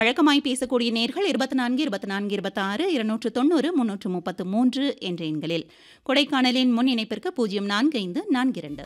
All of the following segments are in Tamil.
வழக்கமாய் பேசக்கூடிய நேர்கள் இருபத்தி நான்கு இருபத்தி நான்கு இருபத்தாறு இருநூற்று தொண்ணூறு முன்னூற்று முப்பத்து மூன்று என்ற எண்களில் கொடைக்கானலின் முன் இணைப்பிற்கு பூஜ்ஜியம் நான்கு ஐந்து நான்கு இரண்டு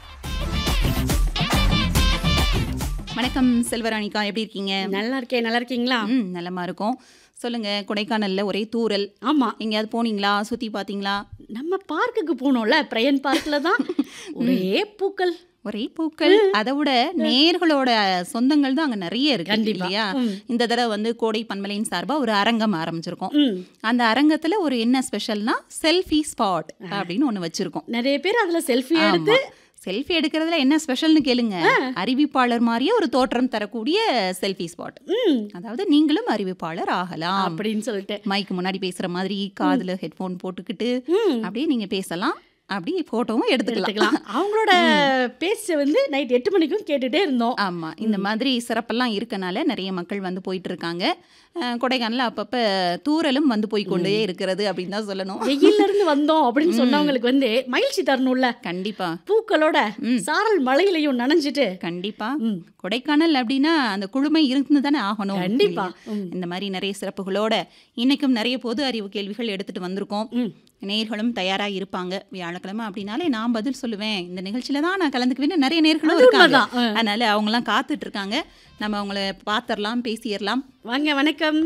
வணக்கம் செல்வராணிக்கா எப்படி இருக்கீங்க நல்லா இருக்கேன் நல்லா இருக்கீங்களா ம் நலமா இருக்கும் சொல்லுங்க கொடைக்கானல்ல ஒரே தூரல் ஆமா எங்கேயாவது போனீங்களா சுத்தி பாத்தீங்களா நம்ம பார்க்குக்கு போனோம்ல பிரயன் பார்க்ல தான் ஒரே பூக்கள் ஒரே பூக்கள் அதை விட நேர்களோட சொந்தங்கள் தான் அங்க நிறைய இருக்கு கண்டிப்பா. இல்லையா ம். இந்த தடவை வந்து கோடை பண்பலையின் சார்பா ஒரு அரங்கம் ஆரம்பிச்சிருக்கோம் ம். அந்த அரங்கத்துல ஒரு என்ன ஸ்பெஷல்னா செல்ஃபி ஸ்பாட் அப்படின்னு ஒண்ணு வச்சிருக்கோம் நிறைய பேர் அதுல செல்ஃபி எடுத்து செல்ஃபி எடுக்கிறதுல என்ன ஸ்பெஷல்னு கேளுங்க அறிவிப்பாளர் மாதிரியே ஒரு தோற்றம் தரக்கூடிய செல்ஃபி ஸ்பாட் ம், அதாவது நீங்களும் அறிவிப்பாளர் ஆகலாம் அப்படின்னு சொல்லிட்டு மைக்கு முன்னாடி பேசுற மாதிரி காதுல ஹெட்போன் போட்டுக்கிட்டு ம். அப்படியே நீங்க பேசலாம் அப்படி போட்டோவும் எடுத்துக்கலாம் எடுத்துக்கலாம் அவங்களோட பேச்ச வந்து நைட் எட்டு மணிக்கும் கேட்டுட்டே இருந்தோம் ஆமா இந்த மாதிரி சிறப்பெல்லாம் இருக்கனால நிறைய மக்கள் வந்து போயிட்டு இருக்காங்க அஹ், கொடைக்கானல்ல அப்பப்ப தூரலும் வந்து போய் கொண்டே இருக்கிறது அப்படின்னு தான் சொல்லணும் வெயில்ல இருந்து வந்தோம் அப்படின்னு சொன்னவங்களுக்கு வந்து மகிழ்ச்சி தரணும்ல கண்டிப்பா பூக்களோட ம். சாரல் மலையிலையும் நனைஞ்சிட்டு கண்டிப்பா ம். கொடைக்கானல் அப்படின்னா அந்த குழுமை இருந்து தானே ஆகணும் கண்டிப்பா ம். இந்த மாதிரி நிறைய சிறப்புகளோட இன்னைக்கும் நிறைய பொது அறிவு கேள்விகள் எடுத்துட்டு வந்திருக்கோம் ம். நேர்களும் தயாரா இருப்பாங்க வியாழக்கிழமை அப்படின்னாலே நான் பதில் சொல்லுவேன் இந்த நிகழ்ச்சியில தான் நான் கலந்துக்குவேன்னு நிறைய நேர்களும் அது இருக்காங்க உண்மைதான். ஆ. அதனால அவங்கலாம் காத்துட்டு இருக்காங்க நம்ம அவங்கள பாத்திரலாம் பேசிடலாம் வாங்க வணக்கம்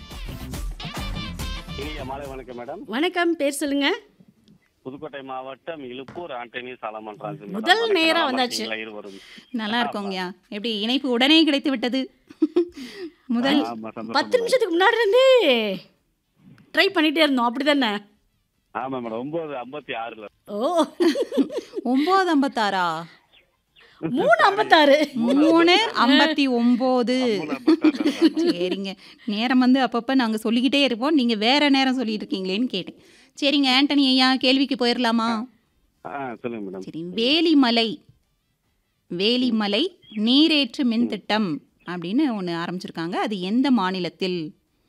இனிய மாலை வணக்கம் மேடம் வணக்கம் பேர் சொல்லுங்க புதுக்கோட்டை மாவட்டம் இலுப்பூர் ஆண்டனி சாலமன் ராஜு மேடம். முதல் வணக்கம், நேரா நல்லா வந்தாச்சு. இருக்கீங்களா இருவரும்? நல்லா இருக்கோங்கய்யா எப்படி இணைப்பு உடனே கிடைத்து விட்டது முதல் ஆமா, சந்தோஷம் பத்து மேடம். நிமிஷத்துக்கு முன்னாடி இருந்தே ட்ரை பண்ணிட்டே இருந்தோம் அப்படிதானே ஆமா மேடம் ஒன்பது ஐம்பத்தி ஆறுல ஓ ஒன்பது ஐம்பத்தாறா மூணு ஐம்பத்தாறு மூணு ஐம்பத்தி ஒன்பது மூணு ஐம்பத்தாறு ஆமா. சரிங்க நேரம் வந்து அப்பப்போ நாங்கள் சொல்லிக்கிட்டே இருப்போம் நீங்கள் வேற நேரம் சொல்லிட்டு இருக்கீங்களேன்னு கேட்டேன் சரிங்க ஆண்டனி ஐயா கேள்விக்கு போயிடலாமா ஆ சொல்லுங்க மேடம் சரி வேலிமலை வேலிமலை நீரேற்று மின் திட்டம் அப்படின்னு ஒன்று ஆரம்பிச்சிருக்காங்க அது எந்த மாநிலத்தில்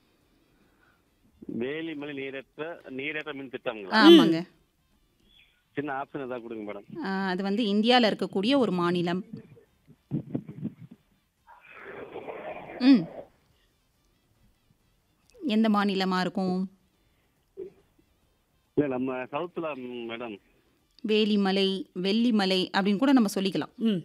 வேலிமலை நீரேற்ற நீரேற்ற மின் திட்டங்களா ஆமாங்க சின்ன ஆப்ஷன் ஏதாவது கொடுங்க மேடம் ஆ, அது வந்து இந்தியாவில் இருக்கக்கூடிய ஒரு மாநிலம் ம் எந்த மாநிலமாக இருக்கும் இல்ல நம்ம சவுத்துல மேடம் வேலிமலை வெள்ளிமலை அப்படின்னு கூட நம்ம சொல்லிக்கலாம் ம்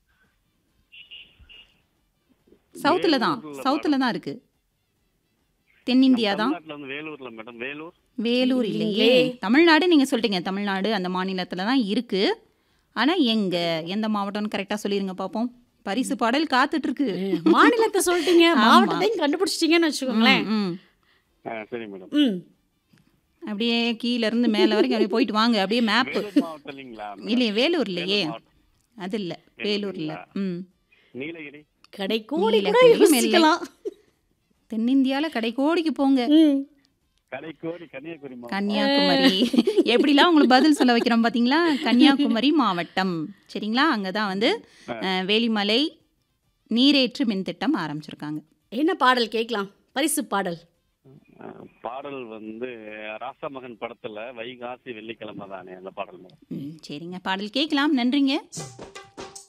சவுத்தில் தான் சவுத்தில் தான் இருக்கு தென்னிந்தியா தான் தமிழ்நாட்டுல வந்து வேலூர்ல மேடம் வேலூர் வேலூர் இல்லையே தமிழ்நாடு நீங்கள் சொல்லிட்டீங்க தமிழ்நாடு அந்த மாநிலத்தில் தான் இருக்கு ஆனால் எங்க எந்த மாவட்டம்னு கரெக்டாக சொல்லிருங்க பார்ப்போம் பரிசு பாடல் காத்துட்டு இருக்கு மாநிலத்தை சொல்லிட்டீங்க மாவட்டத்தையும் கண்டுபிடிச்சிட்டீங்கன்னு வச்சுக்கோங்களேன் ம் ஆ சரி மேடம் ம் அப்படியே கீழ இருந்து மேலே வரைக்கும் அப்படியே போயிட்டு வாங்க அப்படியே மேப்பு வேலூர் மாவட்டம் இல்லைங்களா இல்லையே வேலூர் இல்லையே வேலூர் மாவட்டம். அது இல்லை வேலூர் இல்லை ம் நீலகிரி கடை கோடி கூட நீலகிரி, யோசிக்கலாம் தென்னிந்தியாவில் கடைக்கோடிக்கு போங்க ம் கடைக்கோடி கன்னியாகுமரி மாவட்டம் கன்னியாகுமரி எப்படிலாம் உங்களுக்கு பதில் சொல்ல வைக்கிறோம் பார்த்தீங்களா கன்னியாகுமரி மாவட்டம் சரிங்களா அங்கே தான் வந்து அஹ், வேலிமலை நீரேற்று மின் திட்டம் ஆரம்பிச்சிருக்காங்க என்ன பாடல் கேட்கலாம் பரிசு பாடல் ஆ, பாடல் வந்து ராசமகன் படத்துல வைகாசி வெள்ளிக்கிழமை தானே அந்த பாடல் மேடம் ம், சரிங்க பாடல் கேட்கலாம் நன்றிங்க